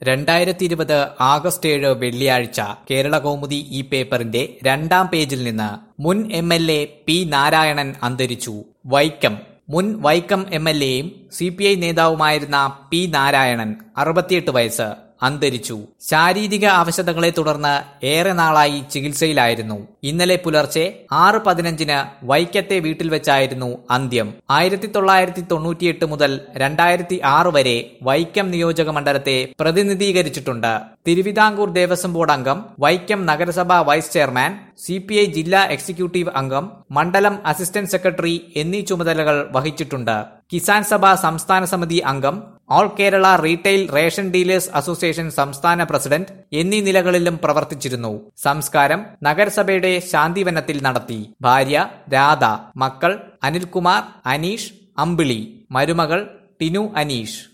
രണ്ടായിരത്തി ഇരുപത് ആഗസ്റ്റ് ഏഴ് വെള്ളിയാഴ്ച കേരള കൗമുദി ഈ പേപ്പറിന്റെ രണ്ടാം പേജിൽ നിന്ന് മുൻ M L A P Narayanan അന്തരിച്ചു വൈക്കം മുൻ വൈക്കം എം എൽ എയും സി പി ഐ നേതാവുമായിരുന്ന പി നാരായണൻ അറുപത്തിയെട്ട് വയസ്സ് അന്തരിച്ചു ശാരീരിക അവശതകളെ തുടർന്ന് ഏറെ നാളായി ചികിത്സയിലായിരുന്നു ഇന്നലെ പുലർച്ചെ ആറ് പതിനഞ്ചിന് വൈക്കത്തെ വീട്ടിൽ വെച്ചായിരുന്നു അന്ത്യം ആയിരത്തി തൊള്ളായിരത്തി തൊണ്ണൂറ്റിയെട്ട് മുതൽ രണ്ടായിരത്തി ആറ് വരെ വൈക്കം നിയോജക മണ്ഡലത്തെ പ്രതിനിധീകരിച്ചിട്ടുണ്ട് തിരുവിതാംകൂർ ദേവസ്വം ബോർഡ് അംഗം വൈക്കം നഗരസഭ vice chairman C P I ജില്ലാ എക്സിക്യൂട്ടീവ് അംഗം മണ്ഡലം അസിസ്റ്റന്റ് സെക്രട്ടറി എന്നീ ചുമതലകൾ വഹിച്ചിട്ടുണ്ട് കിസാൻ സഭ സംസ്ഥാന സമിതി അംഗം all Kerala retail ration dealers association സംസ്ഥാന പ്രസിഡന്റ് എന്നീ നിലകളിലും പ്രവർത്തിച്ചിരുന്നു സംസ്കാരം നഗരസഭയുടെ ശാന്തിവനത്തിൽ നടത്തി ഭാര്യ രാധ മക്കൾ അനിൽകുമാർ അനീഷ് അമ്പിളി മരുമകൾ ടിനു അനീഷ്